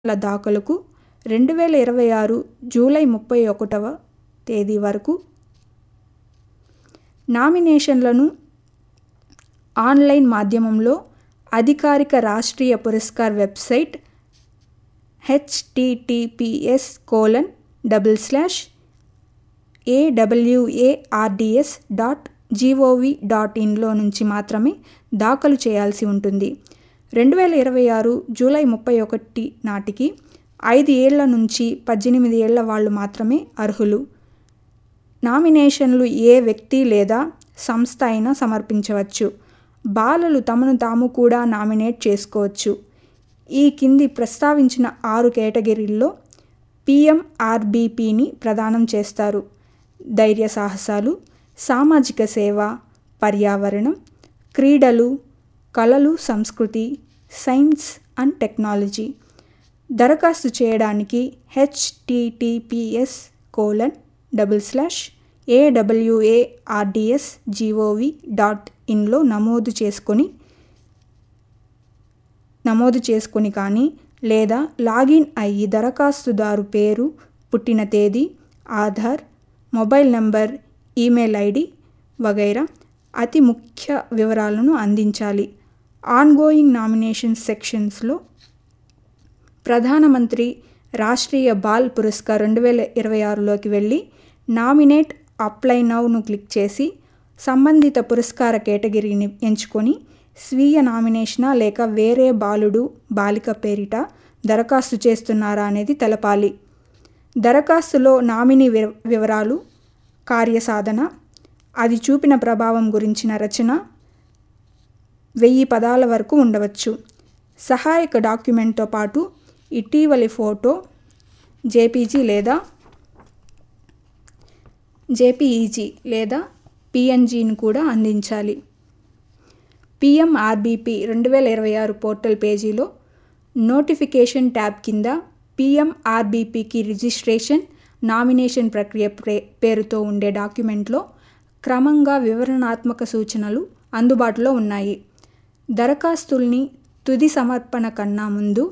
ల దాఖలుకు రెండు వేల ఇరవై ఆరు జూలై ముప్పై ఒకటవ తేదీ వరకు నామినేషన్లను ఆన్లైన్ మాధ్యమంలో అధికారిక Rashtriya Puraskar website HTTPS colon double slash A W A R D S dot G O V dot ఇన్లో నుంచి మాత్రమే దాఖలు చేయాల్సి ఉంటుంది రెండు వేల ఇరవై ఆరు జూలై ముప్పై ఒకటి నాటికి ఐదు ఏళ్ల నుంచి పద్దెనిమిది ఏళ్ల వాళ్ళు మాత్రమే అర్హులు నామినేషన్లు ఏ వ్యక్తి లేదా సంస్థ అయినా సమర్పించవచ్చు బాలలు తమను తాము కూడా నామినేట్ చేసుకోవచ్చు ఈ కింది ప్రస్తావించిన ఆరు కేటగిరీల్లో పిఎంఆర్బిపిని ప్రదానం చేస్తారు ధైర్య సాహసాలు సామాజిక సేవ పర్యావరణం క్రీడలు కళలు సంస్కృతి సైన్స్ అండ్ టెక్నాలజీ దరఖాస్తు చేయడానికి HTTPS colon double slash A W A R D S G O V dot ఇన్లో నమోదు చేసుకొని నమోదు చేసుకొని కానీ లేదా లాగిన్ అయ్యి దరఖాస్తుదారు పేరు పుట్టిన తేదీ Aadhaar mobile number email ID వగైరా అతి ముఖ్య వివరాలను అందించాలి ఆన్గోయింగ్ నామినేషన్ సెక్షన్స్లో ప్రధానమంత్రి రాష్ట్రీయ బాల్ పురస్కార్ రెండు వేల ఇరవై ఆరులోకి వెళ్ళి నామినేట్ అప్లై నౌను క్లిక్ చేసి సంబంధిత పురస్కార కేటగిరీని ఎంచుకొని స్వీయ నామినేషనా లేక వేరే బాలుడు బాలిక పేరిట దరఖాస్తు చేస్తున్నారా అనేది తెలపాలి దరఖాస్తులో నామినీ వివరాలు కార్యసాధన అది చూపిన ప్రభావం గురించిన రచన వెయ్యి పదాల వరకు ఉండవచ్చు సహాయక డాక్యుమెంట్తో పాటు ఇటీవలి ఫోటో జేపీజీ లేదా జేపీఈజీ లేదా పిఎన్జీని కూడా అందించాలి పిఎంఆర్బిపి రెండు వేల ఇరవై ఆరు పోర్టల్ పేజీలో నోటిఫికేషన్ ట్యాబ్ కింద పిఎంఆర్బిపికి రిజిస్ట్రేషన్ నామినేషన్ ప్రక్రియ పేరుతో ఉండే డాక్యుమెంట్లో క్రమంగా వివరణాత్మక సూచనలు అందుబాటులో ఉన్నాయి దరఖాస్తుల్ని తుది సమర్పణ కన్నా ముందు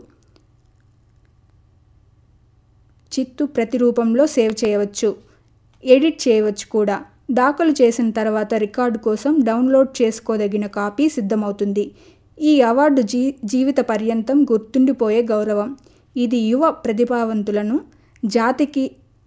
చిత్తు ప్రతిరూపంలో సేవ్ చేయవచ్చు ఎడిట్ చేయవచ్చు కూడా దాఖలు చేసిన తర్వాత రికార్డు కోసం డౌన్లోడ్ చేసుకోదగిన కాపీ సిద్ధమవుతుంది ఈ అవార్డు జీ జీవిత పర్యంతం గుర్తుండిపోయే గౌరవం ఇది యువ ప్రతిభావంతులను జాతికి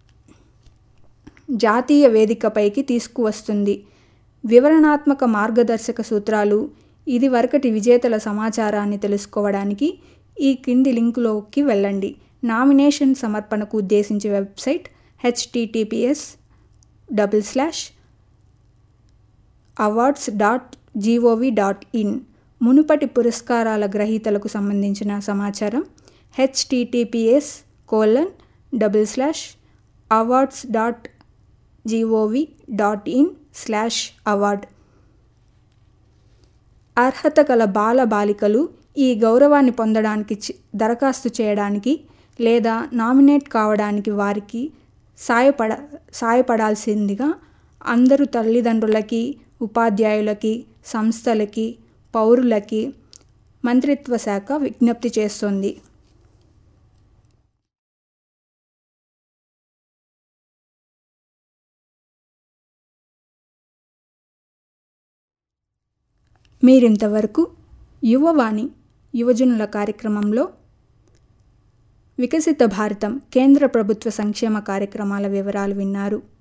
జాతీయ వేదికపైకి తీసుకువస్తుంది వివరణాత్మక మార్గదర్శక సూత్రాలు ఇది వరకటి విజేతల సమాచారాన్ని తెలుసుకోవడానికి ఈ కింది లింకులోకి వెళ్ళండి నామినేషన్ సమర్పణకు ఉద్దేశించి website HTTPS double slash awards dot G O V dot in మునుపటి పురస్కారాల గ్రహీతలకు సంబంధించిన సమాచారం HTTPS colon double slash awards dot G O V dot in slash award అర్హత గల బాల బాలికలు ఈ గౌరవాన్ని పొందడానికి దరఖాస్తు చేయడానికి లేదా నామినేట్ కావడానికి వారికి సాయపడ సాయపడాల్సిందిగా అందరూ తల్లిదండ్రులకి ఉపాధ్యాయులకి సంస్థలకి పౌరులకి మంత్రిత్వ శాఖ విజ్ఞప్తి చేస్తుంది మీరింతవరకు యువవాణి యువజనుల కార్యక్రమంలో వికసిత భారతం కేంద్ర ప్రభుత్వ సంక్షేమ కార్యక్రమాల వివరాలు విన్నారు